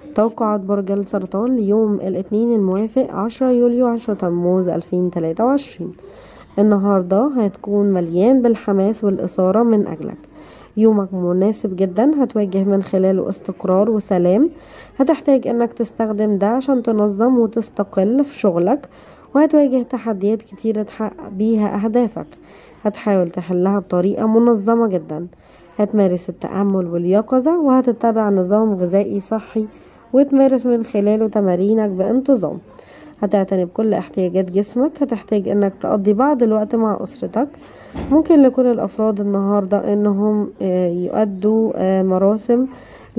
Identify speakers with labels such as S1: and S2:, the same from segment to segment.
S1: توقعات برج السرطان ليوم الاثنين الموافق عشرة يوليو عشرة تموز ألفين تلاتة وعشرين النهاردة هتكون مليان بالحماس والإثارة من أجلك يومك مناسب جدا هتواجه من خلاله استقرار وسلام هتحتاج انك تستخدم ده عشان تنظم وتستقل في شغلك وهتواجه تحديات كتيرة تحقق بيها أهدافك هتحاول تحلها بطريقة منظمة جدا هتمارس التأمل واليقظة وهتتبع نظام غذائي صحي وتمارس من خلاله تمارينك بانتظام هتعتني بكل احتياجات جسمك هتحتاج انك تقضي بعض الوقت مع اسرتك ممكن لكل الافراد النهاردة انهم يؤدوا مراسم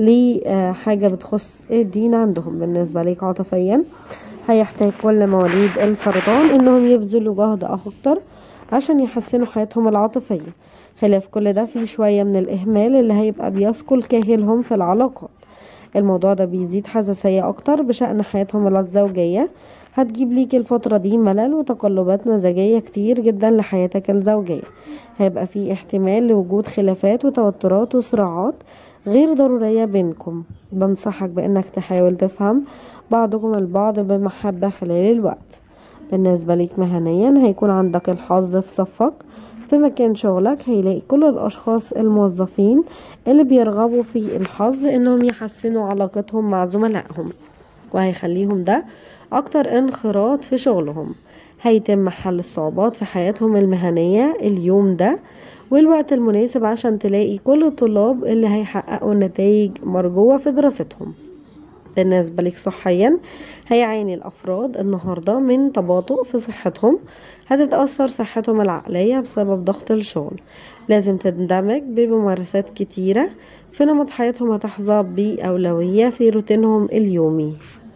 S1: لحاجة بتخص الدين عندهم بالنسبة ليك عاطفيا هيحتاج كل مواليد السرطان انهم يبذلوا جهد اكتر عشان يحسنوا حياتهم العاطفية خلاف كل ده في شوية من الإهمال اللي هيبقى بيثقل كاهلهم في العلاقات الموضوع ده بيزيد حساسية أكتر بشأن حياتهم الزوجية هتجيب ليك الفترة دي ملل وتقلبات مزاجية كتير جدا لحياتك الزوجية هيبقى في احتمال لوجود خلافات وتوترات وصراعات غير ضرورية بينكم بنصحك بأنك تحاول تفهم بعضكم البعض بمحبة خلال الوقت بالنسبة ليك مهنيا هيكون عندك الحظ في صفك في مكان شغلك هيلاقي كل الأشخاص الموظفين اللي بيرغبوا في الحظ إنهم يحسنوا علاقتهم مع زملائهم وهيخليهم ده أكتر انخراط في شغلهم هيتم حل الصعوبات في حياتهم المهنية اليوم ده والوقت المناسب عشان تلاقي كل الطلاب اللي هيحققوا نتائج مرجوة في دراستهم بالنسبة لك صحيا هيعاني الأفراد النهاردة من تباطؤ في صحتهم هتتأثر صحتهم العقلية بسبب ضغط الشغل لازم تندمج بممارسات كتيرة في نمط حياتهم هتحظى بأولوية في روتينهم اليومي